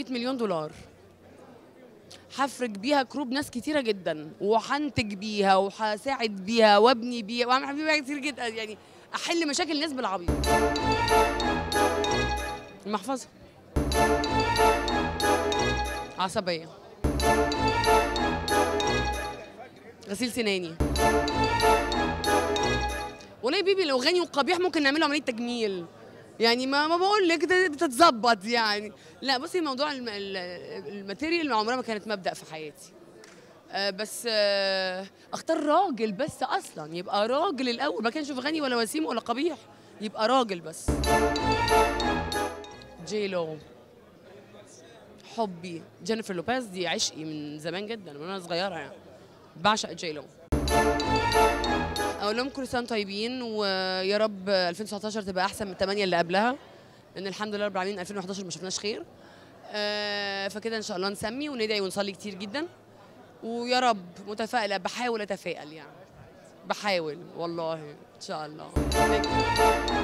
100 مليون دولار هفرج بيها كروب ناس كتيره جدا وهنتج بيها وهساعد بيها وابني بيها واعمل بيها كتير جدا يعني احل مشاكل الناس بالعبيط المحفظه عصبيه غسيل سناني والله يا بيبي لو غني وقبيح ممكن نعمله عمليه تجميل يعني ما ما بقول لك ده بتتظبط يعني لا بصي موضوع الم- ال- الماتيريال عمرها ما كانت مبدا في حياتي آه، بس آه، اختار راجل بس اصلا يبقى راجل الاول ما كانش في غني ولا وسيم ولا قبيح يبقى راجل بس جي لو حبي جينيفر لوبيز دي عشقي من زمان جدا من وانا صغيره يعني بعشق جي لو اقول لهم كل سنه طيبين ويا رب 2019 تبقى احسن من الثمانيه اللي قبلها لان الحمد لله رب العالمين 2011 ما شفناش خير آه، فكده ان شاء الله نسمي وندعي ونصلي كتير جدا ويا رب متفائله بحاول اتفائل يعني بحاول والله ان شاء الله